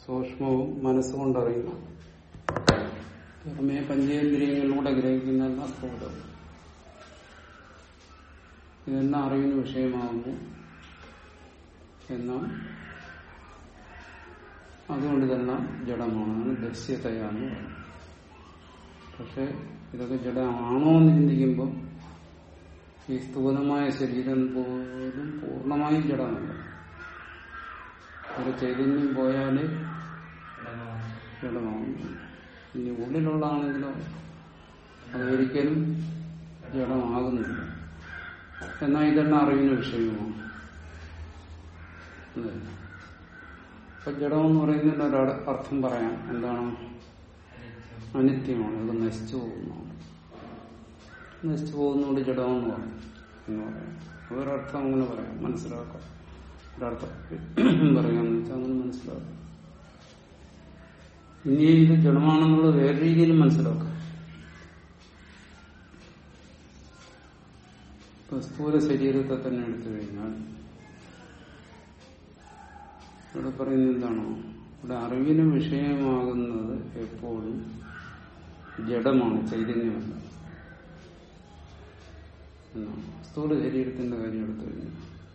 സൂക്ഷ്മവും മനസ്സുകൊണ്ടറിയുന്നു പുറമേ പഞ്ചേന്ദ്രിയങ്ങളിലൂടെ ഗ്രഹിക്കുന്ന സ്ഥൂലം ഇതെല്ലാം അറിവിന് വിഷയമാകുന്നു എന്നാൽ അതുകൊണ്ട് ഇതെല്ലാം ജഡമാണ് അതിന് ദൃശ്യതയാന്ന് പറയുന്നത് പക്ഷെ ഇതൊക്കെ ജഡമാണോ എന്ന് ചിന്തിക്കുമ്പോൾ ഈ സ്ഥൂലമായ ശരീരം പോലും പൂർണ്ണമായും ജഡമല്ല ഒരു ചൈതന്യം പോയാല് ജഡമാകും ഇനി ഉള്ളിലുള്ളതാണെങ്കിലോ അതൊരിക്കലും ജഡമാകുന്നില്ല എന്നാൽ ഇതെല്ലാം അറിവിന് വിഷയമാണ് അതെ. അപ്പൊ ജഡമെന്ന് പറയുന്നതിന് ഒരാൾ അർത്ഥം പറയാം എന്താണ് അനിത്യമാണ് ഇത് നശിച്ചു പോകുന്നതാണ് നശിച്ചു പോകുന്നതുകൊണ്ട് ജഡമെന്ന് പറയും എന്ന് പറയാം ഒരർത്ഥം അങ്ങനെ പറയാം മനസ്സിലാക്കാം ഒരർത്ഥം പറയാന്ന് വെച്ചാൽ അങ്ങനെ മനസ്സിലാക്കാം ഇനി ഇത് ജഡമാണെന്നുള്ളത് വേറെ രീതിയിലും മനസ്സിലാക്കാം ഇപ്പൊ സ്ഥൂല ശരീരത്തെ തന്നെ എടുത്തു കഴിഞ്ഞാൽ ഇവിടെ പറയുന്നത് എന്താണോ ഇവിടെ അറിവിന് വിഷയമാകുന്നത് എപ്പോഴും ജഡമാണ് ചൈതന്യമല്ല എന്നാണ് സ്ഥൂല ശരീരത്തിന്റെ കാര്യം എടുത്തു കഴിഞ്ഞാൽ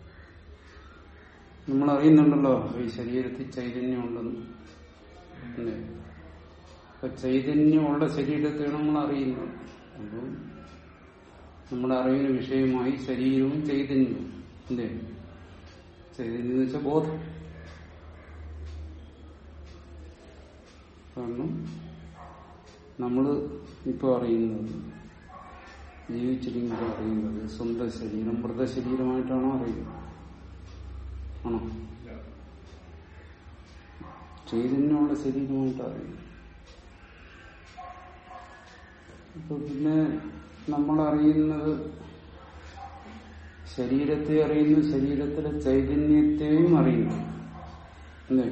നമ്മൾ അറിയുന്നുണ്ടല്ലോ ഈ ശരീരത്തിൽ ചൈതന്യമുണ്ടെന്ന് അല്ലേ അപ്പൊ ചൈതന്യമുള്ള ശരീരത്തെയാണ് നമ്മൾ അറിയുന്നത് അപ്പം നമ്മുടെ അറിവിന് വിഷയമായി ശരീരവും ചൈതന്യവും അല്ലേ ചൈതന്യം എന്ന് വെച്ചാൽ ബോധം കാരണം നമ്മൾ ഇപ്പോൾ അറിയുന്നത് ജീവിച്ചിരിക്കുമ്പോൾ അറിയുന്നത് സ്വന്തം ശരീരം മൃതശരീരമായിട്ടാണോ അറിയുന്നത് ആണോ ചൈതന്യമുള്ള ശരീരമായിട്ട് അറിയുന്നത് അപ്പൊ പിന്നെ നമ്മൾ അറിയുന്നത് ശരീരത്തെ അറിയുന്നു ശരീരത്തിലെ ചൈതന്യത്തെയും അറിയുന്നു അല്ലേ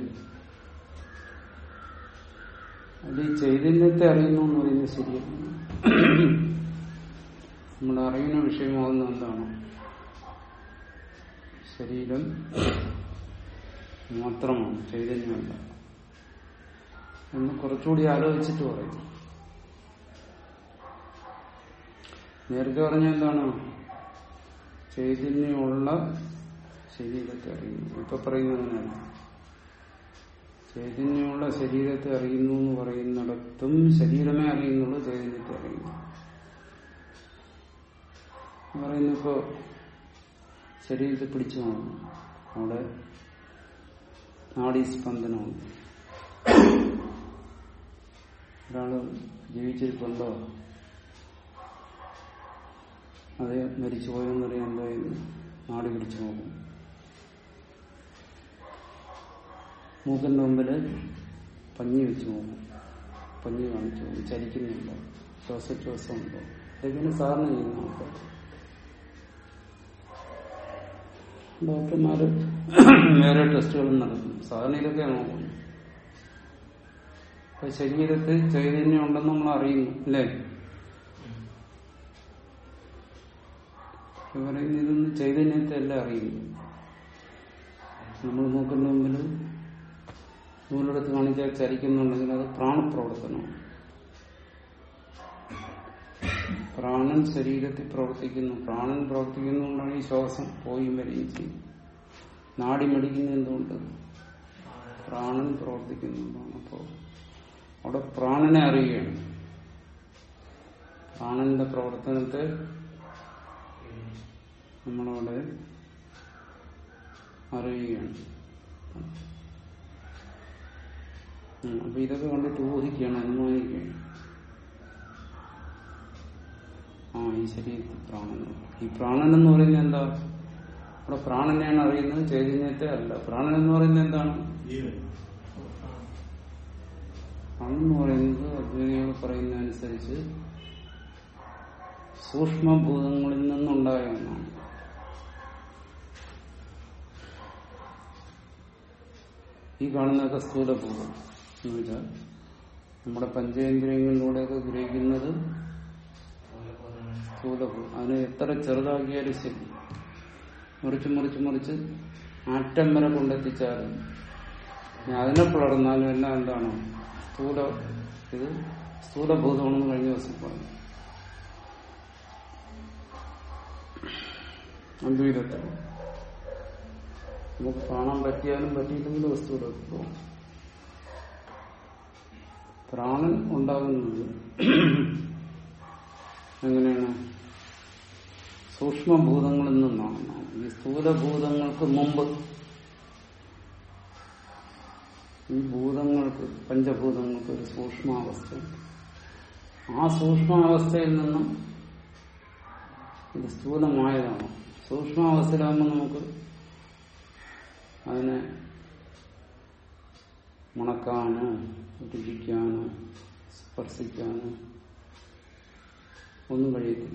അത് ഈ ചൈതന്യത്തെ അറിയുന്നു എന്ന് പറയുന്നത് ശരിയാണ് നമ്മുടെ അറിവിന് വിഷയമാകുന്ന എന്താണ് ശരീരം മാത്രമാണ് ചൈതന്യമല്ല എന്ന് കുറച്ചുകൂടി ആലോചിച്ചിട്ട് പറയും നേരത്തെ പറഞ്ഞ എന്താണ് ചൈതന്യമുള്ള ശരീരത്തെ അറിയുന്നു ഇപ്പൊ പറയുന്നത് അങ്ങനെയല്ല ചൈതന്യമുള്ള ശരീരത്തെ അറിയുന്നു എന്ന് പറയുന്നിടത്തും ശരീരമേ അറിയുന്നുള്ളൂ ചൈതന്യത്തെ അറിയുന്നു പറയുന്നപ്പോ ശരീരത്തെ പിടിച്ചു നോക്കണം അവിടെ നാഡീസ്പന്ദനമുണ്ട് ഒരാള് ജീവിച്ചിരിപ്പുണ്ടോ അത് മരിച്ചു പോയെന്നറിയാൻ എന്താ ചെയ്യുന്നു നാടി പിടിച്ചു നോക്കും മൂക്കിന്റെ മുമ്പില് പഞ്ഞി വെച്ച് നോക്കും പഞ്ഞി കാണിച്ചു നോക്കും ചലിക്കുന്നുണ്ടോ ശ്വാസോച്ഛ്വാസം ഉണ്ടോ ഇതൊക്കെയാണ് സാറിന് ചെയ്യുന്ന ആൾക്കാർ ഡോക്ടർമാര് വേറെ ടെസ്റ്റുകളും നടത്തും സാധാരണ ഇതൊക്കെയാണ് നോക്കുന്നത് അപ്പൊ ശരീരത്തിൽ ചൈതന്യം ഉണ്ടെന്ന് നമ്മൾ അറിയുന്നു അല്ലേ പറയുന്നത് ഇതൊന്നും ചൈതന്യത്തെ അല്ല അറിയുന്നു നമ്മൾ നോക്കുന്ന മുമ്പിൽ നൂലെടുത്ത് കാണിച്ചാൽ ചലിക്കുന്നുണ്ടെങ്കിൽ അത് പ്രാണപ്രവർത്തനമാണ് പ്രാണൻ ശരീരത്തിൽ പ്രവർത്തിക്കുന്നു പ്രാണൻ പ്രവർത്തിക്കുന്നതുകൊണ്ടാണ് ഈ ശ്വാസം പോയും വരികയും ചെയ്യും നാടി മടിക്കുന്ന എന്തുകൊണ്ട് പ്രാണൻ പ്രവർത്തിക്കുന്നുണ്ടാണ് അപ്പോ അവിടെ പ്രാണനെ അറിയുകയാണ് പ്രാണന്റെ പ്രവർത്തനത്തെ നമ്മളവിടെ അറിയുകയാണ് ഉം, അപ്പൊ ഇതൊക്കെ കണ്ടിട്ട് ഊഹിക്കുകയാണ് അനുമാനിക്കുകയാണ് ആ ഈ ശരീരത്തിൽ പ്രാണൻ ഈ പ്രാണൻ എന്ന് പറയുന്നത് എന്താ അവിടെ പ്രാണനെയാണ് അറിയുന്നത് ചൈതന്യത്തെ അല്ല പ്രാണൻ എന്ന് പറയുന്നത് എന്താണ് പ്രാണൻ എന്ന് പറയുന്നത് അദ്വൈതികൾ പറയുന്ന അനുസരിച്ച് സൂക്ഷ്മഭൂതങ്ങളിൽ നിന്നുണ്ടായ ഒന്നാണ് ഈ കാണുന്നതൊക്കെ സ്ഥൂലഭൂതം എന്ന് വെച്ചാൽ നമ്മുടെ പഞ്ചേന്ദ്രിയങ്ങളിലൂടെയൊക്കെ ഗ്രഹിക്കുന്നത് സ്ഥൂലഭൂതം അതിനെ എത്ര ചെറുതാക്കിയാലും ശരി മുറിച്ച് മുറിച്ച് മുറിച്ച് ആറ്റം വരെ കൊണ്ടെത്തിച്ചാലും ഇനി അതിനെ പിളർന്നാലും എല്ലാം എന്താണ് സ്ഥൂല ഇത് സ്ഥൂലഭൂതമാണെന്ന് കഴിഞ്ഞ ദിവസം പറഞ്ഞു അദ്വൈതത്തിൽ നമുക്ക് കാണാൻ പറ്റിയാലും പറ്റിയില്ലെങ്കിലും വസ്തുവിടെ പോകും പ്രാണൻ ഉണ്ടാകുന്നത് എങ്ങനെയാണ് സൂക്ഷ്മഭൂതങ്ങളിൽ നിന്നാണ് ഈ സ്ഥൂലഭൂതങ്ങൾക്ക് മുമ്പ് ഈ ഭൂതങ്ങൾക്ക് പഞ്ചഭൂതങ്ങൾക്ക് ഒരു സൂക്ഷ്മാവസ്ഥയുണ്ട് ആ സൂക്ഷ്മാവസ്ഥയിൽ നിന്നും ഇത് സ്ഥൂലമായതാണ് സൂക്ഷ്മാവസ്ഥയിലാകുമ്പോൾ നമുക്ക് അതിനെ മണക്കാനോ രുചിക്കാനോ സ്പർശിക്കാനോ ഒന്നും കഴിയത്തില്ല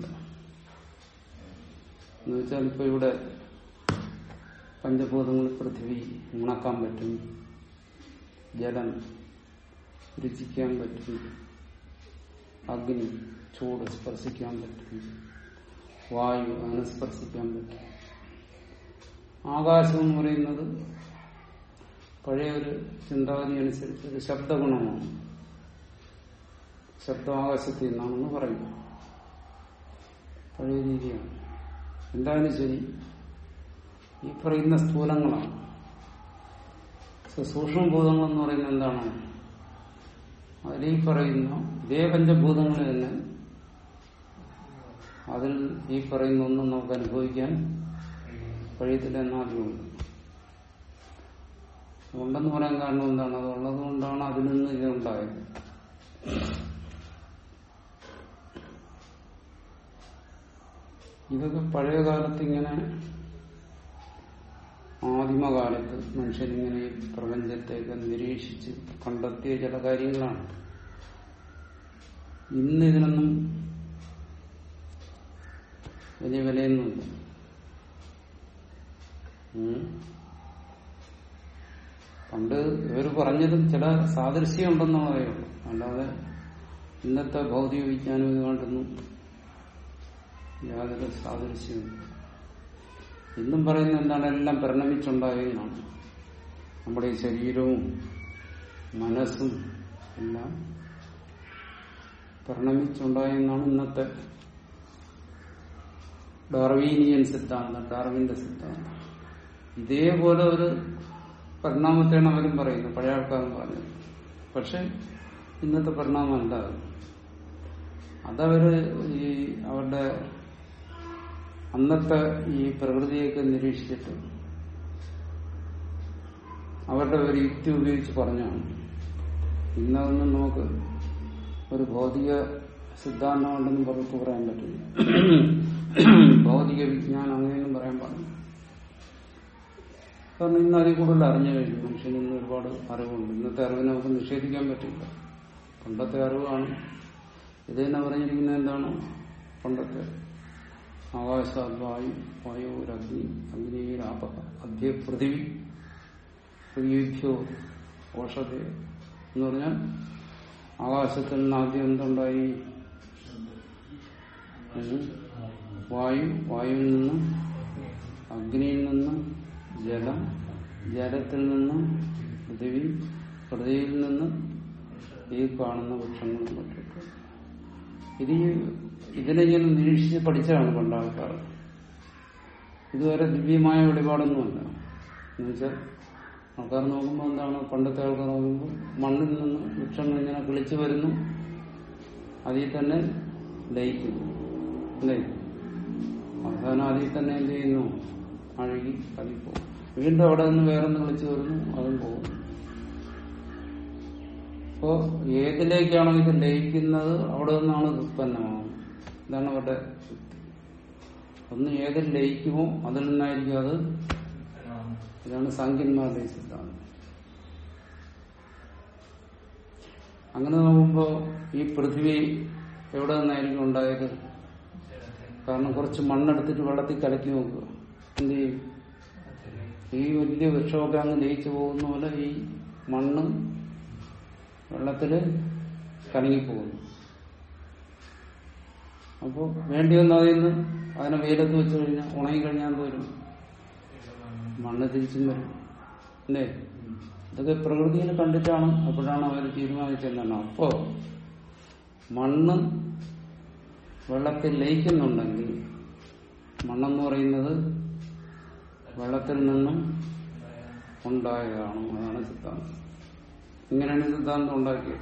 എന്ന് വെച്ചാൽ ഇപ്പൊ ഇവിടെ പഞ്ചഭൂതങ്ങൾ പൃഥ്വി ഉണക്കാൻ പറ്റും ജലം രുചിക്കാൻ പറ്റും അഗ്നി ചൂട് സ്പർശിക്കാൻ പറ്റും വായു അങ്ങനെ സ്പർശിക്കാൻ പറ്റും ആകാശം എന്ന് പറയുന്നത് പഴയ ഒരു ചിന്താഗതി അനുസരിച്ച് ഒരു ശബ്ദഗുണമാണ് ശബ്ദം ആകാശത്തിൽ നിന്നാണെന്ന് പറയും പഴയ രീതിയാണ് എന്തായാലും ശരി ഈ പറയുന്ന സ്ഥൂലങ്ങളാണ് സൂക്ഷ്മഭൂതങ്ങൾ എന്ന് പറയുന്നത് എന്താണ് അതിൽ ഈ പറയുന്ന ഇതേ പഞ്ചഭൂതങ്ങൾ തന്നെ അതിൽ ഈ പറയുന്ന ഒന്നും നമുക്ക് അനുഭവിക്കാൻ കഴിയത്തില്ല എന്നാദ്യമുണ്ട് ഉണ്ടെന്ന് പറയാൻ കാരണം എന്താണ് അത് ഉള്ളത് കൊണ്ടാണ് അതിൽ നിന്ന് ഇതുണ്ടായത് ഇതൊക്കെ പഴയ കാലത്ത് ഇങ്ങനെ ആദിമകാലത്ത് മനുഷ്യരിങ്ങനെ ഈ പ്രപഞ്ചത്തെയൊക്കെ നിരീക്ഷിച്ച് കണ്ടെത്തിയ ചില കാര്യങ്ങളാണ് ഇന്ന് ഇതിനൊന്നും വലിയ വിലയൊന്നുമില്ല ഉം. പണ്ട് ഇവർ പറഞ്ഞതും ചില സാദൃശ്യം ഉണ്ടെന്നുള്ളതേ ഉള്ളൂ അല്ലാതെ ഇന്നത്തെ ഭൗതിക വിജ്ഞാനം ഇതുകൊണ്ടൊന്നും യാതൊരു സാദൃശ്യമില്ല ഇന്നും പറയുന്നത് എന്താണ് എല്ലാം പരിണമിച്ചുണ്ടായതെന്നാണ് നമ്മുടെ ഈ ശരീരവും മനസ്സും എല്ലാം പരിണമിച്ചുണ്ടായെന്നാണ് ഇന്നത്തെ ഡാർവീനിയൻ സിദ്ധാന്തം ഡാർവിന്റെ സിദ്ധാന്തം ഇതേപോലെ ഒരു പരിണാമത്തെയാണ് അവരും പറയുന്നത് പഴയ ആൾക്കാരും പറഞ്ഞത് പക്ഷെ ഇന്നത്തെ പരിണാമമല്ല അത് അതവര് ഈ അവരുടെ അന്നത്തെ ഈ പ്രകൃതിയൊക്കെ നിരീക്ഷിച്ചിട്ട് അവരുടെ ഒരു യുക്തി ഉപയോഗിച്ച് പറഞ്ഞാണ് ഇന്നതൊന്നും നമുക്ക് ഒരു ഭൗതിക സിദ്ധാന്തം ഉണ്ടെന്നും പുറത്ത് പറയാൻ പറ്റില്ല ഭൗതിക വിജ്ഞാനം അങ്ങനെയൊന്നും പറയാൻ പാടില്ല കാരണം ഇന്ന് അതിൽ കൂടുതൽ അറിഞ്ഞു കഴിഞ്ഞു മനുഷ്യന് ഇന്ന് ഒരുപാട് അറിവുണ്ട് ഇന്നത്തെ അറിവിനെ നമുക്ക് നിഷേധിക്കാൻ പറ്റില്ല പണ്ടത്തെ അറിവാണ് ഇത് തന്നെ പറഞ്ഞിരിക്കുന്നത് എന്താണ് പണ്ടത്തെ ആകാശാത് വായു വായുരഗ്നി അഗ്നിയിലാപ അദ്യ പൃഥിവി പൃഥ്വിഭ്യോ ഓഷധ എന്ന് പറഞ്ഞാൽ ആകാശത്തിൽ നിന്ന് ആദ്യം എന്തുണ്ടായി ഉം. വായു വായുവിൽ നിന്നും അഗ്നിയിൽ നിന്നും ജലം ജലത്തിൽ നിന്നും പൃഥിവി പൃഥ്വിയിൽ നിന്നും ഈ കാണുന്ന വൃക്ഷങ്ങളും മറ്റൊക്കെ ഇത് ഈ ഇതിനെ ഇങ്ങനെ നിരീക്ഷിച്ച് പഠിച്ചതാണ് പണ്ട് ആൾക്കാർ ഇതുവരെ ദിവ്യമായ വെളിപാടൊന്നുമല്ല എന്നുവെച്ചാൽ ആൾക്കാർ നോക്കുമ്പോൾ എന്താണ് പണ്ടത്തെ ആൾക്കാർ നോക്കുമ്പോൾ മണ്ണിൽ നിന്ന് വൃക്ഷങ്ങൾ ഇങ്ങനെ കിളിച്ചു വരുന്നു അതിൽ തന്നെ ലയിക്കുന്നു അല്ലേ അവസാനം അതിൽ തന്നെ എന്ത് ചെയ്യുന്നു അഴുകി അതിൽ പോകും വീണ്ടും അവിടെ നിന്ന് വേറൊന്ന് വിളിച്ചു വരുന്നു അതും പോകും അപ്പോ ഏതിലേക്കാണോ ഇത് ലയിക്കുന്നത് അവിടെ നിന്നാണ് ഇത് ഉത്പന്നമാകുന്നത് ഇതാണ് അവരുടെ യുക്തി. ഒന്ന് ഏതിൽ ലയിക്കുമോ അതിൽ നിന്നായിരിക്കും അത് ഇതാണ് സാങ്കന്മാരുടെ ഈ സിദ്ധാന്തം അങ്ങനെ നോക്കുമ്പോ ഈ പൃഥ്വി എവിടെ നിന്നായിരിക്കും ഉണ്ടായത് കാരണം കുറച്ച് മണ്ണെടുത്തിട്ട് വെള്ളത്തിൽ കലക്കി നോക്കുക എന്ത് ചെയ്യും ഈ വലിയ വൃക്ഷമൊക്കെ അങ്ങ് ലയിച്ചു പോകുന്ന പോലെ ഈ മണ്ണ് വെള്ളത്തില് കലങ്ങിപ്പോകുന്നു അപ്പോൾ വേണ്ടി വന്ന അതിൽ നിന്ന് അതിനെ വെയിലത്ത് വെച്ച് കഴിഞ്ഞാൽ ഉണങ്ങി കഴിഞ്ഞാൽ എന്ത് വരും മണ്ണ് തിരിച്ചും വരും അല്ലേ ഇതൊക്കെ പ്രകൃതിയിൽ കണ്ടിട്ടാണ് അപ്പോഴാണ് അവർ തീരുമാനിച്ചെന്നാണ് അപ്പോ മണ്ണ് വെള്ളത്തിൽ ലയിക്കുന്നുണ്ടെങ്കിൽ മണ്ണെന്ന് പറയുന്നത് വെള്ളത്തിൽ നിന്നും ഉണ്ടായതാണ് അതാണ് സിദ്ധാന്തം ഇങ്ങനെയാണ് സിദ്ധാന്തം ഉണ്ടാക്കിയത്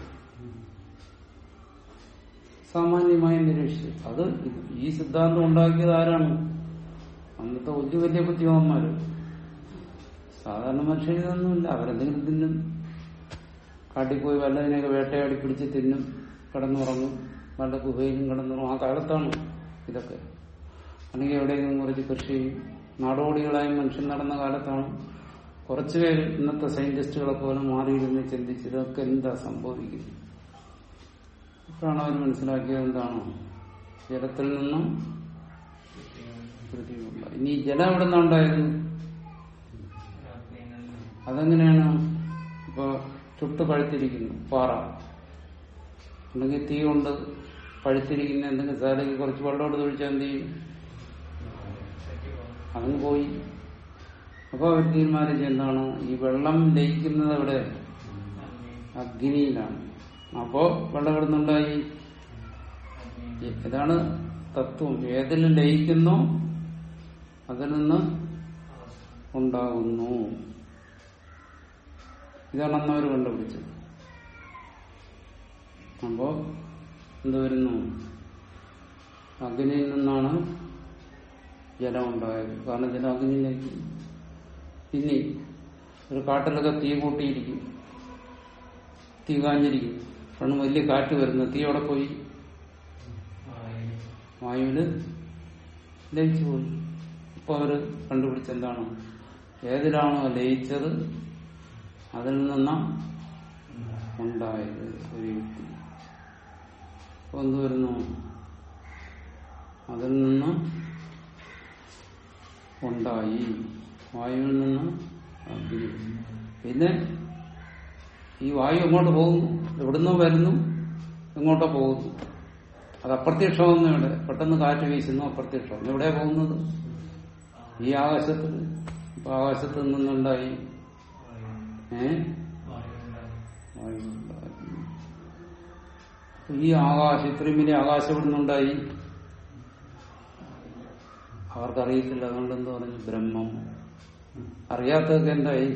സാമാന്യമായി നിരീക്ഷിച്ചു അത് ഈ സിദ്ധാന്തം ഉണ്ടാക്കിയത് ആരാണ് അന്നത്തെ വലിയ വലിയ ബുദ്ധിമാന്മാര് സാധാരണ മനുഷ്യർ ഇതൊന്നുമില്ല അവരെന്തെങ്കിലും തിന്നും കാട്ടിൽ പോയി വല്ലതിനെയൊക്കെ വേട്ടയാടി പിടിച്ച് തിന്നും കിടന്നുറങ്ങും വല്ല ഗുഹയിലും കിടന്നുറങ്ങും ആ കാലത്താണ് ഇതൊക്കെ അല്ലെങ്കിൽ എവിടെയെങ്കിലും കുറച്ച് കൃഷി ചെയ്യും നാടോടികളായ മനുഷ്യൻ നടന്ന കാലത്താണ് കുറച്ചുപേര് ഇന്നത്തെ സയന്റിസ്റ്റുകളെ പോലെ മാറിയിരുന്ന് ചിന്തിച്ച് ഇതൊക്കെ എന്താ സംഭവിക്കുന്നത് ഇപ്പോഴാണ് അവർ മനസ്സിലാക്കിയത് എന്താണ് ജലത്തിൽ നിന്നും പൃഥ്വിയുണ്ട് ഇനി ഈ ജലം എവിടെ നിന്നുണ്ടായത് അതെങ്ങനെയാണ് ഇപ്പൊ ചുട്ട് പഴുത്തിരിക്കുന്നു പാറ അല്ലെങ്കിൽ തീ കൊണ്ട് പഴുത്തിരിക്കുന്ന എന്തെങ്കിലും സ്ഥലത്തേക്ക് കുറച്ച് വെള്ളമോട് തൊഴിച്ചാൽ എന്ത് ചെയ്യും അങ്ങ് പോയി അപ്പൊ അവർ തീരുമാനിച്ച എന്താണ് ഈ വെള്ളം ലയിക്കുന്നത് എവിടെ അഗ്നിയിലാണ് അപ്പോ വെള്ളം എവിടുന്നുണ്ടായി ഇതാണ് തത്വം ഏതിൽ ലയിക്കുന്നോ അതിൽ നിന്ന് ഉണ്ടാകുന്നു ഇതാണ് അന്ന് അവർ കണ്ടുപിടിച്ചത് അപ്പോ എന്ത് വരുന്നു അഗ്നിയിൽ നിന്നാണ് ജലം ഉണ്ടായത് കാരണം ജലം അഗ്നിയിലേക്ക് ഇനി ഒരു കാട്ടിലൊക്കെ തീ കൂട്ടിയിരിക്കും തീ കാഞ്ഞിരിക്കും കാരണം വലിയ കാറ്റ് വരുന്നു തീ അവിടെ പോയി വായുവില് ലയിച്ചു പോയി ഇപ്പൊ അവര് കണ്ടുപിടിച്ചെന്താണ് ഏതിലാണോ ലയിച്ചത് അതിൽ നിന്ന ഉണ്ടായത് ഒരു യുക്തി അപ്പൊ എന്ത് വരുന്നു അതിൽ നിന്ന് ഉണ്ടായി വായുവിൽ നിന്ന് അഗ്നി പിന്നെ ഈ വായു എങ്ങോട്ട് പോകുന്നു എവിടുന്നോ വരുന്നു എങ്ങോട്ടോ പോകുന്നു അത് അപ്രത്യക്ഷമൊന്നും ഇവിടെ പെട്ടെന്ന് കാറ്റ് വീശുന്നു അപ്രത്യക്ഷം എവിടെ പോകുന്നത് ഈ ആകാശത്തിൽ ഇപ്പൊ ആകാശത്ത് നിന്നുണ്ടായി ഏ വായു ഉണ്ടായി. ഈ ആകാശം ഇത്രയും വലിയ ആകാശം ഇവിടെ നിന്നുണ്ടായി അവർക്കറിയത്തില്ല അതുകൊണ്ട് എന്ത് പറഞ്ഞു ബ്രഹ്മം അറിയാത്തതൊക്കെ എന്തായി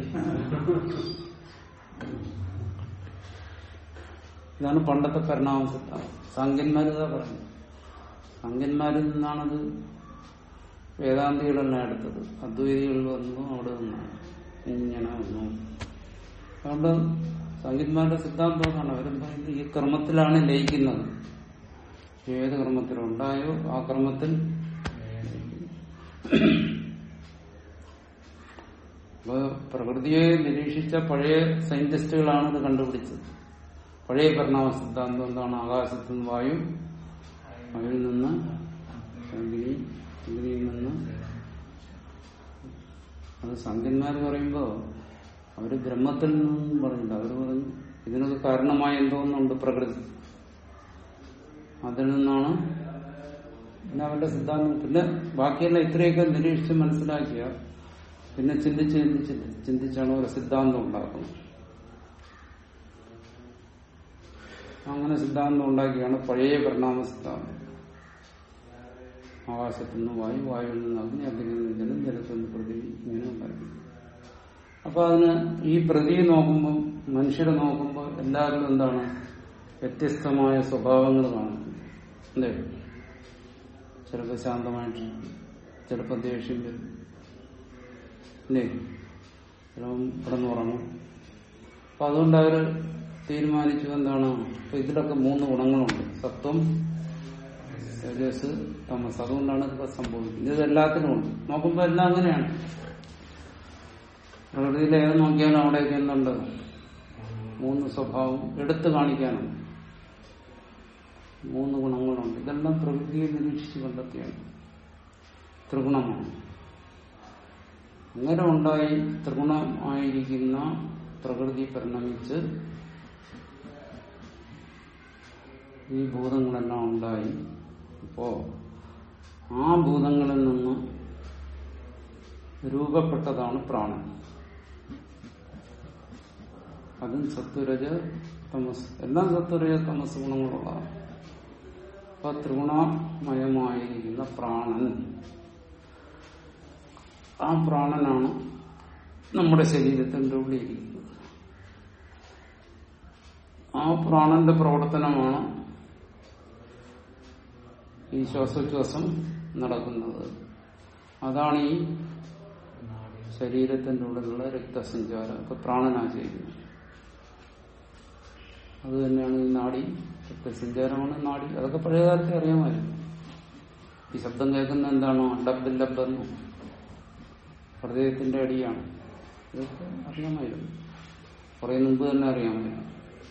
ഇതാണ് പണ്ടത്തെ പരിണാമ സിദ്ധാന്തം സാങ്കന്മാരിതാ പറഞ്ഞു സാങ്കന്മാരിൽ നിന്നാണത് വേദാന്തികളെല്ലാം എടുത്തത് അദ്വൈതികൾ വന്നു അവിടെ നിന്നാണ് ഇങ്ങനെ വന്നു അതുകൊണ്ട് സംഗീതന്മാരുടെ സിദ്ധാന്തം എന്നാണ് അവരും പറയുന്നത് ഈ ക്രമത്തിലാണ് ലയിക്കുന്നത് ഏത് ക്രമത്തിലുണ്ടായോ ആ ക്രമത്തിൽ അപ്പൊ പ്രകൃതിയെ നിരീക്ഷിച്ച പഴയ സയന്റിസ്റ്റുകളാണ് ഇത് കണ്ടുപിടിച്ചത് പഴയ പരിണാമ സിദ്ധാന്തം എന്താണ് ആകാശത്തു നിന്ന് വായു വായുവിൽ നിന്ന് അഗ്നി അഗ്നിയിൽ നിന്ന് അത് സംഖ്യന്മാർ പറയുമ്പോ അവര് ബ്രഹ്മത്തിൽ നിന്നും പറഞ്ഞില്ല അവര് പറഞ്ഞു ഇതിനൊക്കെ കാരണമായ എന്തോന്നുണ്ട് പ്രകൃതി അതിൽ നിന്നാണ് പിന്നെ അവരുടെ സിദ്ധാന്തം പിന്നെ ബാക്കിയെല്ലാം ഇത്രയൊക്കെ നിരീക്ഷിച്ച് മനസ്സിലാക്കിയ പിന്നെ ചിന്തിച്ച് ചിന്തിച്ച് ചിന്തിച്ചാണ് ഒരു സിദ്ധാന്തം ഉണ്ടാക്കുന്നത് അങ്ങനെ സിദ്ധാന്തം ഉണ്ടാക്കിയാണ് പഴയ പരിണാമ സിദ്ധാന്തം ആകാശത്തു നിന്ന് വായു വായുവിൽ നിന്ന് അഗ്നി അഗ്നിയിൽ നിന്ന് ജലം ജലത്തിൽ നിന്ന് പൃഥ്വി ഇങ്ങനെ ഉണ്ടാക്കി അപ്പൊ അതിന് ഈ പ്രതി നോക്കുമ്പോൾ മനുഷ്യരെ നോക്കുമ്പോൾ എല്ലാവരും എന്താണ് വ്യത്യസ്തമായ സ്വഭാവങ്ങൾ കാണുന്നു അല്ലേ ചിലപ്പോൾ ശാന്തമായിട്ടിരിക്കും ചിലപ്പോൾ ദേഷ്യം വരും അല്ലേ ചിലപ്പം കിടന്നുറങ്ങും അപ്പൊ അതുകൊണ്ട് അവര് തീരുമാനിച്ചു എന്താണ് അപ്പൊ ഇതിലൊക്കെ മൂന്ന് ഗുണങ്ങളുണ്ട് സത്വം രജസ് തമസ് അതുകൊണ്ടാണ് ഇതൊക്കെ സംഭവിക്കുന്നത് ഇത് എല്ലാത്തിനും ഉണ്ട് നോക്കുമ്പോ എല്ലാം അങ്ങനെയാണ് പ്രകൃതിയിൽ ഏത് നോക്കിയാലും അവിടെയൊക്കെ എന്തുണ്ട് മൂന്ന് സ്വഭാവം എടുത്തു കാണിക്കാനുണ്ട് മൂന്ന് ഗുണങ്ങളുണ്ട് ഇതെല്ലാം പ്രകൃതിയെ നിരീക്ഷിച്ച് കണ്ടെത്തിയാണ് ത്രിഗുണമാണ് അങ്ങനെ ഉണ്ടായി ത്രിഗുണമായിരിക്കുന്ന പ്രകൃതി പരിണമിച്ച് ഈ ഭൂതങ്ങളെല്ലാം ഉണ്ടായി അപ്പോ ആ ഭൂതങ്ങളിൽ നിന്ന് രൂപപ്പെട്ടതാണ് പ്രാണൻ അതും സത്വരജ തമസ് എല്ലാം സത്വരജ തമസ് ഗുണങ്ങളുള്ളതാണ് അപ്പൊ ത്രിഗുണമയമായിരിക്കുന്ന പ്രാണൻ ആ പ്രാണനാണ് നമ്മുടെ ശരീരത്തിന്റെ ഉള്ളിലിരിക്കുന്നത് ആ പ്രാണന്റെ പ്രവർത്തനമാണ് ഈ ശ്വാസോച്ഛ്വാസം നടക്കുന്നത് അതാണ് ഈ ശരീരത്തിന്റെ ഉള്ളിലുള്ള രക്തസഞ്ചാരം ഒക്കെ പ്രാണനാ ചെയ്യുന്നത് അത് തന്നെയാണ് ഈ നാടി രക്തസഞ്ചാരമാണ് നാടി അതൊക്കെ പഴയകാലത്തെ അറിയാമായിരുന്നു ഈ ശബ്ദം കേൾക്കുന്ന എന്താണോ ഡബ് ലബെന്നു ഹൃദയത്തിന്റെ അടിയാണ് ഇതൊക്കെ അറിയാമായിരുന്നു കുറെ മുമ്പ് തന്നെ അറിയാമായിരുന്നു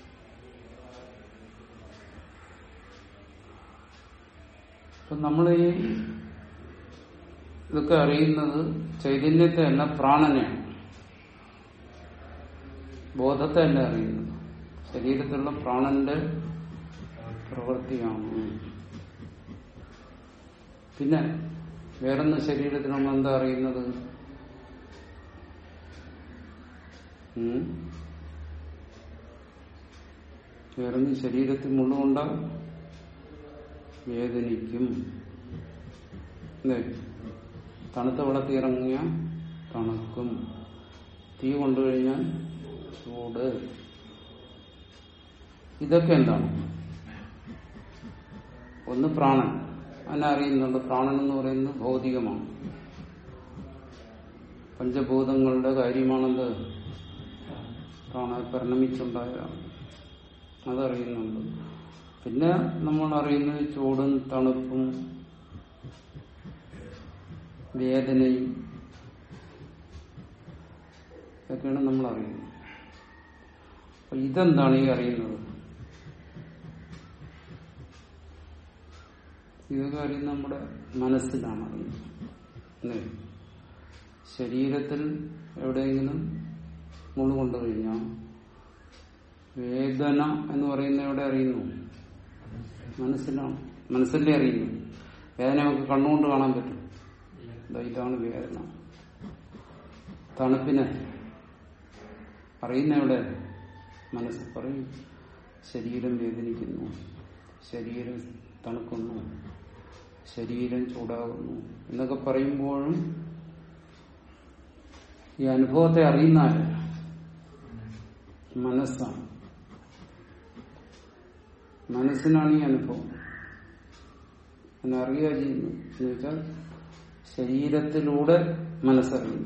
അപ്പൊ നമ്മൾ ഈ ഇതൊക്കെ അറിയുന്നത് ചൈതന്യത്തെ അല്ല പ്രാണനെയാണ് ബോധത്തെ അല്ല അറിയുന്നത് ശരീരത്തിലുള്ള പ്രാണന്റെ പ്രവൃത്തിയാണ് പിന്നെ വേറൊന്ന് ശരീരത്തിൽ നമ്മൾ എന്താ അറിയുന്നത് ഉം? വേറൊന്ന് ശരീരത്തിൽ മുള്ളുകൊണ്ട വേദനിക്കും അല്ലേ തണുത്ത വെള്ളത്തിൽ ഇറങ്ങിയ തണുക്കും തീ കൊണ്ടുകഴിഞ്ഞാൽ ചൂട് ഇതൊക്കെ എന്താണ് ഒന്ന് പ്രാണൻ അതിനെ അറിയുന്നുണ്ട് പ്രാണൻ എന്ന് പറയുന്നത് ഭൗതികമാണ് പഞ്ചഭൂതങ്ങളുടെ കാര്യമാണെന്ത് പ്രാണ പരിണമിച്ചുണ്ടായതാണ് അതറിയുന്നുണ്ട് പിന്നെ നമ്മൾ അറിയുന്നത് ചൂടും തണുപ്പും വേദനയും ഇതൊക്കെയാണ് നമ്മൾ അറിയുന്നത് അപ്പൊ ഇതെന്താണ് ഈ അറിയുന്നത് ഇതൊക്കെ അറിയുന്നത് നമ്മുടെ മനസ്സിലാണ് അറിയുന്നത് അല്ലേ ശരീരത്തിൽ എവിടെയെങ്കിലും മുള്ളു കൊണ്ടു കഴിഞ്ഞാൽ വേദന എന്ന് പറയുന്ന എവിടെ അറിയുന്നു മനസ്സിലാണ് മനസ്സല്ലേ അറിയുന്നു വേദന നമുക്ക് കണ്ണുകൊണ്ട് കാണാൻ പറ്റും ദാ ഇതാണ് വേദന തണുപ്പിനെ അറിയുന്ന എവിടെ മനസ്സ് പറയും ശരീരം വേദനിക്കുന്നു ശരീരം തണുക്കുന്നു ശരീരം ചൂടാകുന്നു എന്നൊക്കെ പറയുമ്പോഴും ഈ അനുഭവത്തെ അറിയുന്ന ആര്? മനസ്സാണ് മനസ്സിനാണ് ഈ അനുഭവം എന്നെ അറിയുക ചെയ്യുന്നു എന്ന് വെച്ചാൽ ശരീരത്തിലൂടെ മനസ്സറിയുന്നു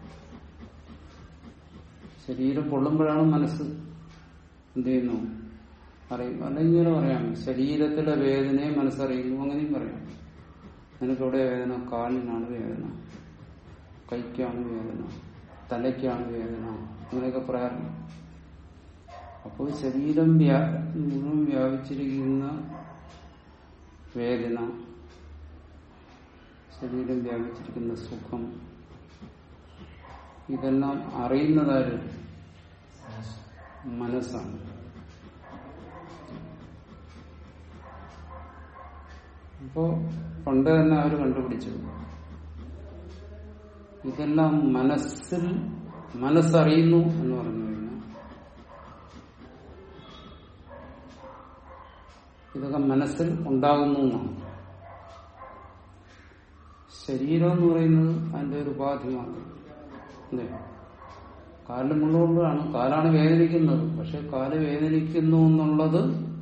ശരീരം പൊള്ളുമ്പോഴാണ് മനസ്സ് എന്ത് ചെയ്യുന്നു അറിയും അല്ലെങ്കിൽ ഇങ്ങനെ പറയാം ശരീരത്തിലെ വേദനയെ മനസ്സറിയുന്നു അങ്ങനെയും പറയാം നിനക്ക് എവിടെ വേദന കാലിനാണ് വേദന കൈക്കാണ് വേദന തലയ്ക്കാണ് വേദന അങ്ങനെയൊക്കെ പറയാറുണ്ട് അപ്പോൾ ശരീരം വ്യാ മുഴുവൻ വ്യാപിച്ചിരിക്കുന്ന വേദന ശരീരം വ്യാപിച്ചിരിക്കുന്ന സുഖം ഇതെല്ലാം അറിയുന്നതാര് മനസ്സാണ് അപ്പോ പണ്ട് തന്നെ അവർ കണ്ടുപിടിച്ചു ഇതെല്ലാം മനസ്സിൽ മനസ്സറിയുന്നു എന്ന് പറഞ്ഞു കഴിഞ്ഞാൽ ഇതൊക്കെ മനസ്സിൽ ഉണ്ടാകുന്നു എന്നാണ് ശരീരം എന്ന് പറയുന്നത് അതിന്റെ ഒരു ഉപാധി മാത്രം അല്ലേ കാലിൽ മുള്ളുകൊണ്ടാണ് കാലാണ് വേദനിക്കുന്നത് പക്ഷെ കാല് വേദനിക്കുന്നു എന്നുള്ളത്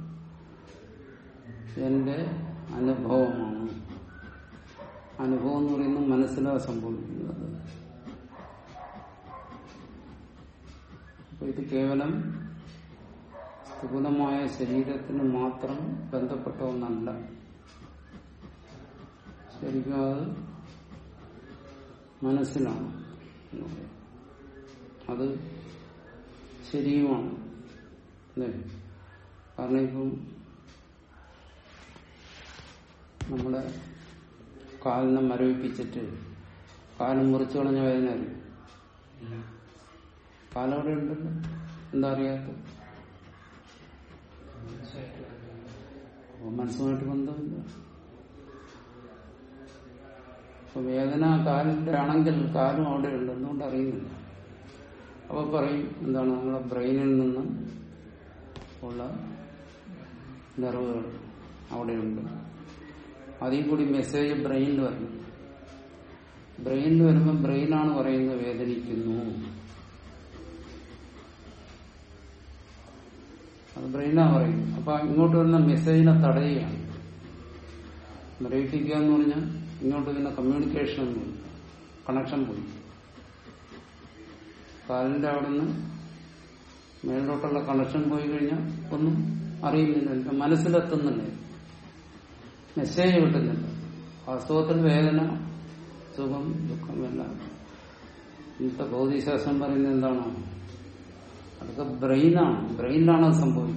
എന്റെ അനുഭവമാണ് അനുഭവം എന്ന് പറയുന്നത് മനസ്സിലാണ് സംഭവിക്കുന്നത് അപ്പൊ ഇത് കേവലം സ്ഥൂലമായ ശരീരത്തിന് മാത്രം ബന്ധപ്പെട്ട ഒന്നല്ല ശരിക്കും അത് മനസ്സിലാണ് എന്ന് പറയാം. അത് ശരിയുമാണ് അല്ലേ കാരണം ഇപ്പം നമ്മുടെ കാലിനെ മരവിപ്പിച്ചിട്ട് കാല് മുറിച്ചു കളഞ്ഞ വേദന അറിയും കാലവിടെ ഉണ്ടല്ലോ എന്താ അറിയാത്ത അപ്പൊ മനസ്സുമായിട്ട് ബന്ധമില്ല അപ്പൊ വേദന കാലിന്റെ ആണെങ്കിൽ കാലും അവിടെ ഉണ്ട് എന്തുകൊണ്ട് അറിയുന്നില്ല അപ്പൊ പറയും എന്താണ് നമ്മുടെ ബ്രെയിനിൽ നിന്ന് ഉള്ള നെർവുകൾ അവിടെയുണ്ട് അതിൽ കൂടി മെസ്സേജ് ബ്രെയിനിൽ വരണം ബ്രെയിനിൽ വരുമ്പോൾ ബ്രെയിനാണ് പറയുന്നത് വേദനിക്കുന്നു അത് ബ്രെയിനാ പറയുന്നത് അപ്പൊ ഇങ്ങോട്ട് വരുന്ന മെസ്സേജിനെ തടയുകയാണ് മരവിപ്പിക്കുക എന്ന് പറഞ്ഞാൽ ഇങ്ങോട്ട് വരുന്ന കമ്മ്യൂണിക്കേഷൻ ഒന്നും കണക്ഷൻ പോയി കാലിന്റെ അവിടെ നിന്ന് മേളിലോട്ടുള്ള കണക്ഷൻ പോയി കഴിഞ്ഞാൽ ഒന്നും അറിയുന്നില്ല മനസ്സിലെത്തുന്നില്ല മെസ്സേജ് കിട്ടുന്നില്ല വാസ്തവത്തിൽ വേദന സുഖം ദുഃഖം എല്ലാം ഇന്നത്തെ ഭൗതികശാസ്ത്രം പറയുന്നത് എന്താണോ അതൊക്കെ ബ്രെയിനാണ് ബ്രെയിനിലാണ് അത് സംഭവിക്കുന്നത്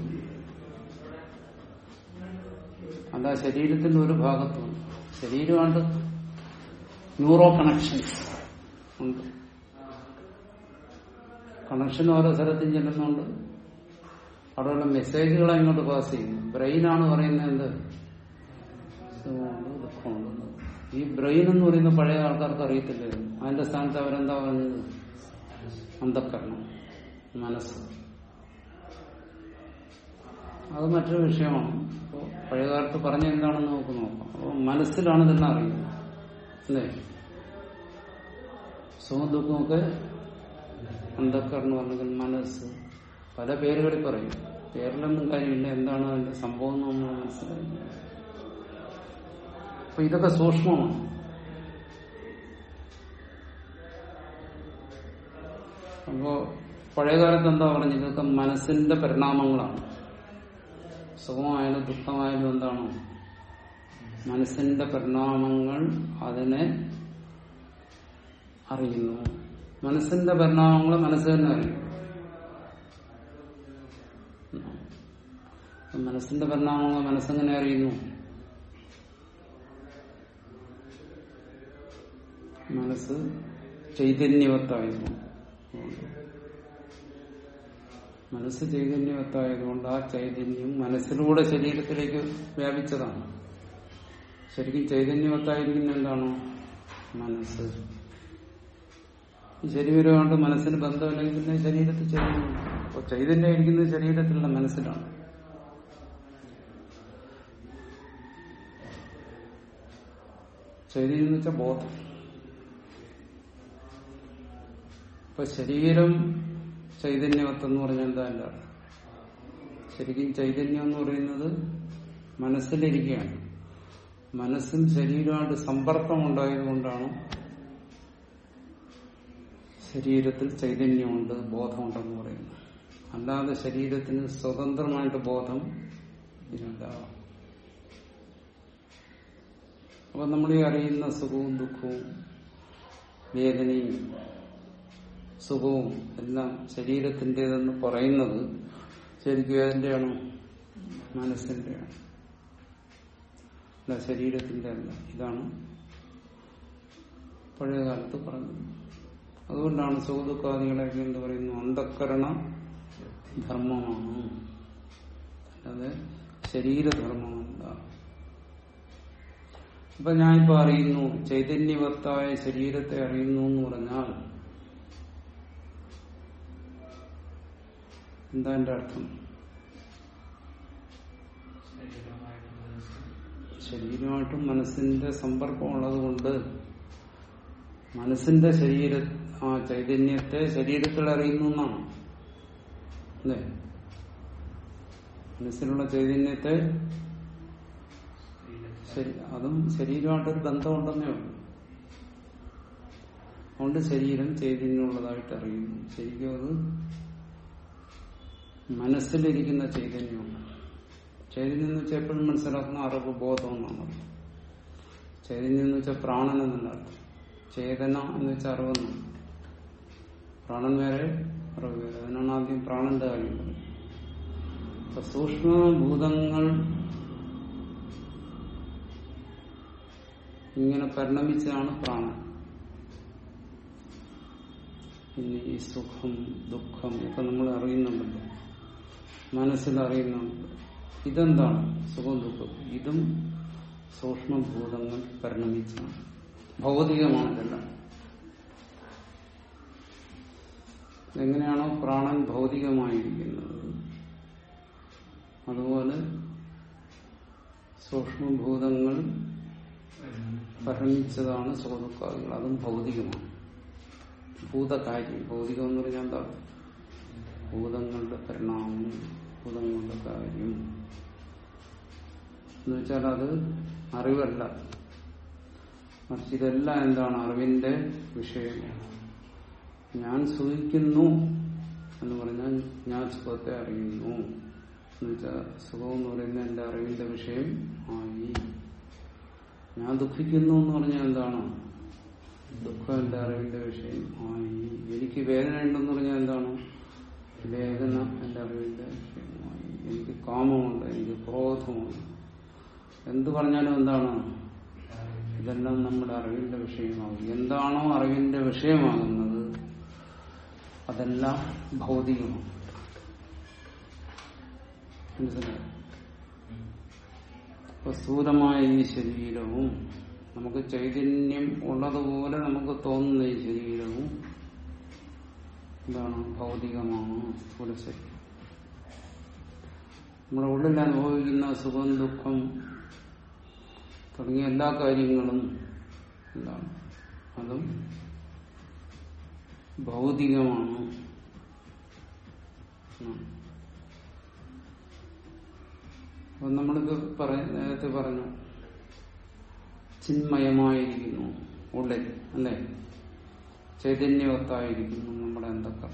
അല്ല ശരീരത്തിന്റെ ഒരു ഭാഗത്തും ശരീരമായിട്ട് ന്യൂറോ കണക്ഷൻസ് ഉണ്ട് കണക്ഷൻ ഓരോ സ്ഥലത്തും ചെല്ലുന്നുണ്ട് അവിടെയുള്ള മെസ്സേജുകളെ ഇങ്ങോട്ട് പാസ് ചെയ്യുന്നു ബ്രെയിനാണ് പറയുന്നത് എന്ത് സുഖമുണ്ട് ദുഃഖമുണ്ട് ഈ ബ്രെയിൻ എന്ന് പറയുന്ന പഴയ ആൾക്കാർക്ക് അറിയത്തില്ലായിരുന്നു അതിന്റെ സ്ഥാനത്ത് അവരെന്താ പറഞ്ഞത് അന്ധക്കരണം മനസ്സ് അത് മറ്റൊരു വിഷയമാണ് അപ്പോൾ പഴയകാലത്ത് പറഞ്ഞ എന്താണെന്ന് നമുക്ക് നോക്കാം അപ്പോൾ മനസ്സിലാണ് ഇതെല്ലാം അറിയുന്നത് അല്ലേ സുഖം ദുഃഖമൊക്കെ അന്ധക്കരണം അല്ലെങ്കിൽ മനസ്സ് പല പേരുകളിൽ പറയും പേരിലൊന്നും കാര്യമില്ല എന്താണ് അതിന്റെ സംഭവം എന്ന് നമ്മൾ മനസ്സിലായി അപ്പൊ ഇതൊക്കെ സൂക്ഷ്മമാണ് അപ്പോ പഴയകാലത്ത് എന്താ പറഞ്ഞത് ഇതൊക്കെ മനസ്സിന്റെ പരിണാമങ്ങളാണ് സുഖമായാലും ദുഃഖമായാലും എന്താണോ മനസ്സിന്റെ പരിണാമങ്ങൾ അതിനെ അറിയുന്നു മനസ്സിന്റെ പരിണാമങ്ങൾ മനസ്സ് തന്നെ അറിയും മനസ്സിന്റെ പരിണാമങ്ങൾ മനസ്സെങ്ങനെ അറിയുന്നു മനസ്സ് ചൈതന്യവത്തായിരുന്നു മനസ്സ് ചൈതന്യവത്തായതുകൊണ്ട് ആ ചൈതന്യം മനസ്സിലൂടെ ശരീരത്തിലേക്ക് വ്യാപിച്ചതാണ് ശരിക്കും ചൈതന്യവത്തായിരിക്കുന്ന എന്താണോ മനസ്സ് ഈ ശരീരമായിട്ട് മനസ്സിന് ബന്ധമില്ലെങ്കിൽ പിന്നെ ശരീരത്തിൽ ചൈതന്യം അപ്പോൾ ചൈതന്യം ഇരിക്കുന്നത് ശരീരത്തിലുള്ള മനസ്സിലാണ് ചൈതന്യം എന്ന് വെച്ചാൽ ബോധം ഇപ്പൊ ശരീരം ചൈതന്യവത്തെന്ന് പറഞ്ഞാൽ എന്താ അല്ല ശരിക്കും ചൈതന്യം എന്ന് പറയുന്നത് മനസ്സിലിരിക്കുകയാണ് മനസ്സും ശരീരമായിട്ട് സമ്പർക്കം ഉണ്ടായതുകൊണ്ടാണ് ശരീരത്തിൽ ചൈതന്യമുണ്ട് ബോധമുണ്ടെന്ന് പറയുന്നത് അല്ലാതെ ശരീരത്തിന് സ്വതന്ത്രമായിട്ട് ബോധം ഇല്ല അപ്പൊ നമ്മൾ ഈ അറിയുന്ന സുഖവും ദുഃഖവും വേദനയും സുഖവും എല്ലാം ശരീരത്തിൻ്റെതെന്ന് പറയുന്നത് ശരിക്കും അതിൻ്റെയാണോ മനസ്സിന്റെയാണ് അല്ല ശരീരത്തിന്റെ അല്ല ഇതാണ് പഴയ കാലത്ത് പറഞ്ഞത് അതുകൊണ്ടാണ് സുഖദുഃഖാദികളെയൊക്കെ എന്ത് പറയുന്നു അന്ധക്കരണ ധർമ്മമാണ് അല്ലാതെ ശരീരധർമ്മമല്ല അപ്പൊ ഞാനിപ്പോ അറിയുന്നു ചൈതന്യവത്തായ ശരീരത്തെ അറിയുന്നു എന്ന് പറഞ്ഞാൽ എന്താ എന്റെ അർത്ഥം ശരീരമായിട്ടും മനസ്സിന്റെ സമ്പർക്കം ഉള്ളത് കൊണ്ട് മനസ്സിന്റെ ശരീര ആ ചൈതന്യത്തെ ശരീരത്തിൽ അറിയുന്നു എന്നാണ് അല്ലേ മനസ്സിലുള്ള ചൈതന്യത്തെ ശരി അതും ശരീരമായിട്ടൊരു ബന്ധമുണ്ടെന്നേ ഉള്ളൂ അതുകൊണ്ട് ശരീരം ചൈതന്യമുള്ളതായിട്ട് അറിയുന്നു ശരിക്കും അത് മനസ്സിലിരിക്കുന്ന ചൈതന്യമാണ് ചൈതന്യം എന്ന് വെച്ചാൽ എപ്പോഴും മനസ്സിലാക്കുന്ന അറിവ് ബോധം എന്നാണ് ചൈതന്യം എന്ന് വെച്ചാൽ പ്രാണൻ എന്നല്ല ചേതന എന്ന് വെച്ചാൽ അറിവെന്നാണ് പ്രാണൻ വേറെ അറിവ് വേറെ അതിനാണ് ആദ്യം പ്രാണന്റെ കാര്യം പറയുന്നത് അപ്പൊ സൂക്ഷ്മഭൂതങ്ങൾ ഇങ്ങനെ പരിണമിച്ചതാണ് പ്രാണൻ പിന്നെ ഈ സുഖം ദുഃഖം ഒക്കെ നമ്മൾ അറിയുന്നുണ്ടല്ലോ മനസ്സിൽ അറിയുന്നുണ്ട് ഇതെന്താണ് സുഖം ദുഃഖം ഇതും സൂക്ഷ്മഭൂതങ്ങൾ പരിണമിച്ചാണ് ഭൗതികമാണ് ഇതെല്ലാം എങ്ങനെയാണോ പ്രാണൻ ഭൗതികമായിരിക്കുന്നത് അതുപോലെ സൂക്ഷ്മഭൂതങ്ങൾ പരിണമിച്ചതാണ് സുഖദുഃഖാദികൾ അതും ഭൗതികമാണ് ഭൂതകാര്യം ഭൗതികം എന്ന് പറഞ്ഞാൽ എന്താ ഭൂതങ്ങളുടെ പരിണാമം ഭൂതങ്ങളുടെ കാര്യം എന്ന് വെച്ചാൽ അത് അറിവല്ല മറിച്ച് ഇതെല്ലാം എന്താണ് അറിവിന്റെ വിഷയമാണ് ഞാൻ സുഖിക്കുന്നു എന്ന് പറഞ്ഞാൽ ഞാൻ സുഖത്തെ അറിയുന്നു എന്ന് വെച്ചാൽ സുഖം എന്ന് പറയുന്നത് എന്റെ അറിവിന്റെ വിഷയം ആയി ഞാൻ ദുഃഖിക്കുന്നു എന്ന് പറഞ്ഞാൽ എന്താണ് ദുഃഖം എന്റെ അറിവിന്റെ വിഷയം ആയി എനിക്ക് വേദന ഉണ്ടെന്ന് പറഞ്ഞാൽ എന്താണ് വേദന എന്റെ അറിവിന്റെ വിഷയമായി എനിക്ക് കാമമുണ്ട് എനിക്ക് ക്രോധമുണ്ട് എന്ത് പറഞ്ഞാലും എന്താണ് ഇതെല്ലാം നമ്മുടെ അറിവിന്റെ വിഷയമാകും എന്താണോ അറിവിന്റെ വിഷയമാകുന്നത് അതെല്ലാം ഭൗതികമാണ് മനസ്സിലായോ അപ്പൊ സ്ഥൂലമായ ഈ ശരീരവും നമുക്ക് ചൈതന്യം ഉള്ളതുപോലെ നമുക്ക് തോന്നുന്ന ഈ ശരീരവും എന്താണ് ഭൗതികമാണ് സ്ഥൂല ശരീരം നമ്മുടെ ഉള്ളിൽ അനുഭവിക്കുന്ന സുഖം ദുഃഖം തുടങ്ങിയ എല്ലാ കാര്യങ്ങളും എന്താണ് അതും ഭൗതികമാണ് ഉം. അപ്പൊ നമ്മളിപ്പോ പറ- നേരത്തെ പറഞ്ഞു ചിന്മയമായിരിക്കുന്നു ഉള്ളിൽ അല്ലെ ചൈതന്യവത്തായിരിക്കുന്നു നമ്മുടെ എന്തൊക്കെ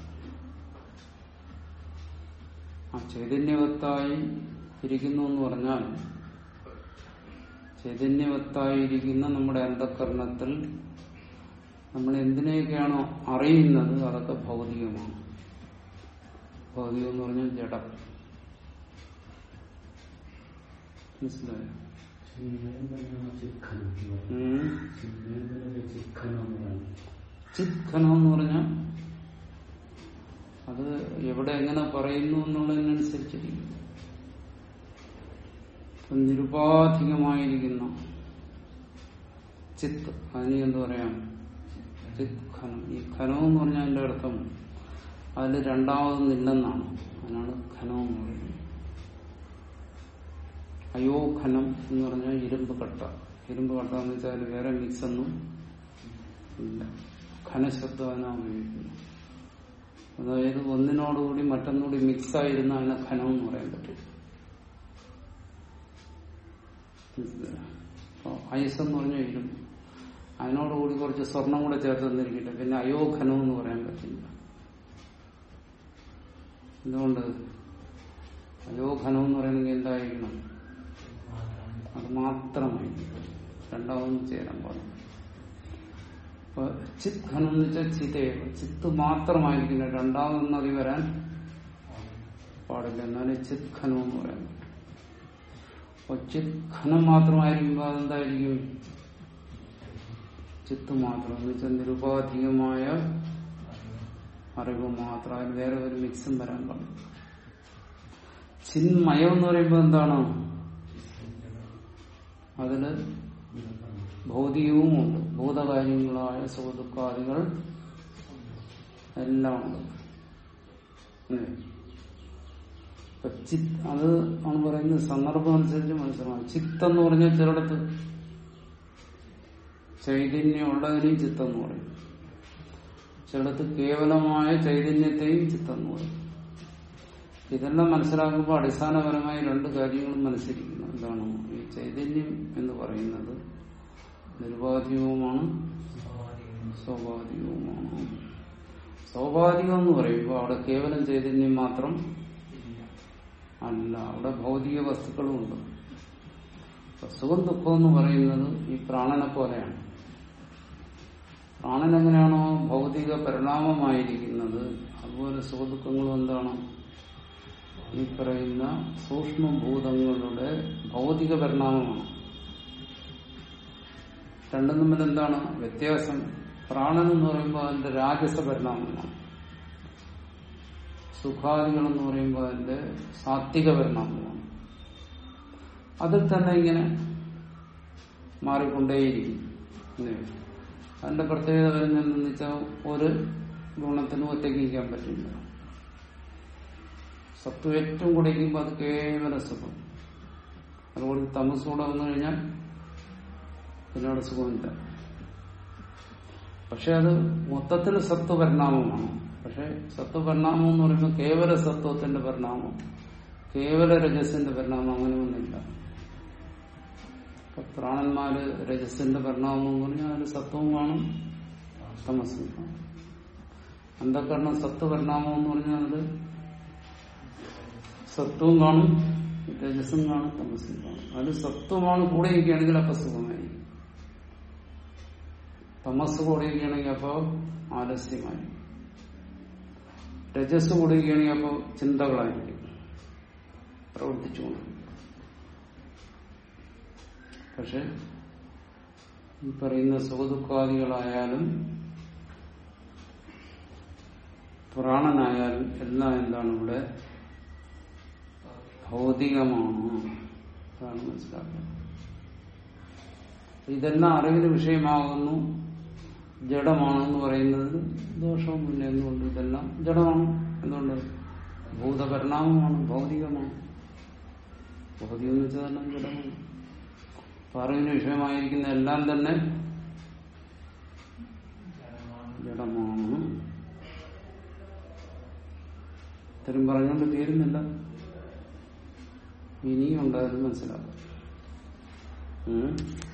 ആ ചൈതന്യവത്തായി ഇരിക്കുന്നു എന്ന് പറഞ്ഞാൽ ചൈതന്യവത്തായിരിക്കുന്ന നമ്മുടെ അന്ധകരണത്തിൽ നമ്മൾ എന്തിനെയൊക്കെയാണോ അറിയുന്നത് അതൊക്കെ ഭൗതികമാണ് ഭൗതികം എന്ന് പറഞ്ഞാൽ ജഡം മനസ്സിലായോ ഉം. ചിത്ഖനം എന്ന് പറഞ്ഞാൽ അത് എവിടെ എങ്ങനെ പറയുന്നു എന്നുള്ളതിനനുസരിച്ചിരിക്കും ഇപ്പം നിരുപാധികമായിരിക്കുന്ന ചിത്ത് അതിന് എന്ത് പറയാം ചിത് ഖനം ഈ ഖനം എന്ന് പറഞ്ഞാൽ അതിന്റെ അർത്ഥം അതിൽ രണ്ടാമതൊന്നില്ലെന്നാണ് അതിനാണ് ഖനം എന്ന് പറയുന്നത് അയോഖനം എന്ന് പറഞ്ഞാൽ ഇരുമ്പ് കട്ട ഇരുമ്പ് കട്ട എന്ന് വെച്ചാൽ വേറെ മിക്സ് ഒന്നും ഇല്ല ഖനശബ്ദം അതിനാണ് ഉപയോഗിക്കുന്നത് അതായത് ഒന്നിനോടുകൂടി മറ്റൊന്നുകൂടി മിക്സ് ആയിരുന്ന അതിനെ ഖനം എന്ന് പറയാൻ പറ്റും മനസ്സിലായോ? അപ്പൊ ഐസ് എന്ന് പറഞ്ഞാൽ ഇരുമ്പ് അതിനോടുകൂടി കുറച്ച് സ്വർണം കൂടെ ചേർത്ത് തന്നിരിക്കട്ടെ പിന്നെ അയോഖനം എന്ന് പറയാൻ പറ്റില്ല എന്തുകൊണ്ട് അയോഖനം എന്ന് പറയണമെങ്കിൽ എന്തായിരിക്കണം അത് മാത്രമായിരിക്കും രണ്ടാമതും ചേരാൻ പാടില്ല അപ്പൊ ചിത് ഖനം എന്ന് വെച്ചാൽ ചിതേവ ചിത്ത് മാത്രമായിരിക്കണം രണ്ടാമതൊന്നും അതി വരാൻ പാടില്ല എന്നാലും ചിത് ഖനം എന്ന് പറയാൻ പറ്റും. അപ്പൊ ചിത് ഖനം മാത്രമായിരിക്കുമ്പോൾ അതെന്തായിരിക്കും ചിത്ത് മാത്രം എന്ന് വെച്ചാൽ നിരുപാധികമായ അറിവ് മാത്രം അതിന് വേറെ ഒരു മിക്സും വരാൻ പാടില്ല ചിന്മയം എന്ന് പറയുമ്പോൾ എന്താണ് അതില് ഭൗതികവുമുണ്ട് ഭൂതകാര്യങ്ങളായ സുഖദുഃഖാദികൾ എല്ലാം ഉണ്ട് അല്ലേ? ഇപ്പൊ ചിത്ത് അത് ആണ് പറയുന്നത് സന്ദർഭം അനുസരിച്ച് മനസ്സിലാവും ചിത്ത് എന്ന് പറഞ്ഞാൽ ചിലടത്ത് ചൈതന്യം ഉള്ളതിനെയും ചിത്തെന്ന് പറയും ചിലടത്ത് കേവലമായ ചൈതന്യത്തെയും ചിത്തെന്ന് പറയും ഇതെല്ലാം മനസ്സിലാക്കുമ്പോൾ അടിസ്ഥാനപരമായി രണ്ട് കാര്യങ്ങളും മനസ്സിരിക്കുന്നു എന്താണ് ഈ ചൈതന്യം എന്ന് പറയുന്നത് നിർവാധികവുമാണ് സ്വാഭാവികവുമാണ് സ്വാഭാവികം എന്ന് പറയുമ്പോൾ അവിടെ കേവലം ചൈതന്യം മാത്രം അല്ല അവിടെ ഭൗതിക വസ്തുക്കളും ഉണ്ട് അപ്പൊ സുഖം ദുഃഖം എന്ന് പറയുന്നത് ഈ പ്രാണനെ പോലെയാണ് പ്രാണൻ എങ്ങനെയാണോ ഭൗതിക പരിണാമമായിരിക്കുന്നത് അതുപോലെ സുഖദുഃഖങ്ങളും എന്താണ് ഈ പറയുന്ന സൂക്ഷ്മഭൂതങ്ങളുടെ ഭൗതിക പരിണാമമാണ് രണ്ടും തമ്മിൽ എന്താണ് വ്യത്യാസം പ്രാണൻ എന്ന് പറയുമ്പോൾ അതിന്റെ രാജസ പരിണാമമാണ് സുഖാദികൾ എന്ന് പറയുമ്പോൾ അതിന്റെ സാത്വിക പരിണാമമാണ് അതിൽ തന്നെ ഇങ്ങനെ മാറിക്കൊണ്ടേയിരിക്കും അല്ലേ? അതിന്റെ പ്രത്യേകത വരുന്നതെന്ന് വെച്ചാൽ ഒരു ഗുണത്തിനും ഒറ്റയ്ക്ക് ഇരിക്കാൻ പറ്റില്ല സത്വം ഏറ്റവും കുടിക്കുമ്പോൾ അത് കേവല സുഖം അതുകൊണ്ട് തമസ് കൂടെ വന്നു കഴിഞ്ഞാൽ പിന്നെ അവിടെ സുഖമില്ല പക്ഷെ അത് മൊത്തത്തിൽ സത്വ പരിണാമമാണ് പക്ഷെ സത്വ പരിണാമം എന്ന് പറയുമ്പോൾ കേവല സത്വത്തിന്റെ പരിണാമം കേവല രജസിന്റെ പരിണാമം അങ്ങനെയൊന്നുമില്ല ഇപ്പൊ പ്രാണന്മാര് രജസിന്റെ പരിണാമം എന്ന് പറഞ്ഞാൽ അതിന് സത്വവും കാണും തമസും കാണും അന്ധകരണം സത്വ പരിണാമം എന്ന് പറഞ്ഞാൽ അത് സത്വവും കാണും രജസും കാണും തമസും കാണും അത് സത്വമാണ് കൂടെ ഇരിക്കുകയാണെങ്കിൽ അപ്പൊ സുഖമായി തമസ് കൂടെ ഇരിക്കുകയാണെങ്കിൽ അപ്പോ ആലസ്യമായി രജസ് കൂടെ ഇരിക്കുകയാണെങ്കിൽ അപ്പോ ചിന്തകളായിരിക്കും പ്രവർത്തിച്ചുകൊണ്ട് പക്ഷെ ഈ പറയുന്ന സുഖദുഃഖാദികളായാലും പ്രാണനായാലും എല്ലാം എന്താണ് ഇവിടെ ഭൗതികമാണ് അതാണ് മനസ്സിലാക്കുന്നത് ഇതെല്ലാം അറിവിന് വിഷയമാകുന്നു ജഡമാണെന്ന് പറയുന്നത് ദോഷമൊന്നുമില്ല എന്തുകൊണ്ട് ഇതെല്ലാം ജഡമാണ് എന്തുകൊണ്ട് ഭൂതപരിണാമമാണ് ഭൗതികമാണ് ഭൗതികം എന്ന് വെച്ചാൽ എല്ലാം ജഡമാണ് അപ്പൊ അറിവിന് വിഷയമായിരിക്കുന്ന എല്ലാം തന്നെ ജഡമാണ് ഇത്തരം പറഞ്ഞുകൊണ്ട് തീരുന്നില്ല ഇനിയും ഉണ്ടായാലും മനസ്സിലാക്കാം ഉം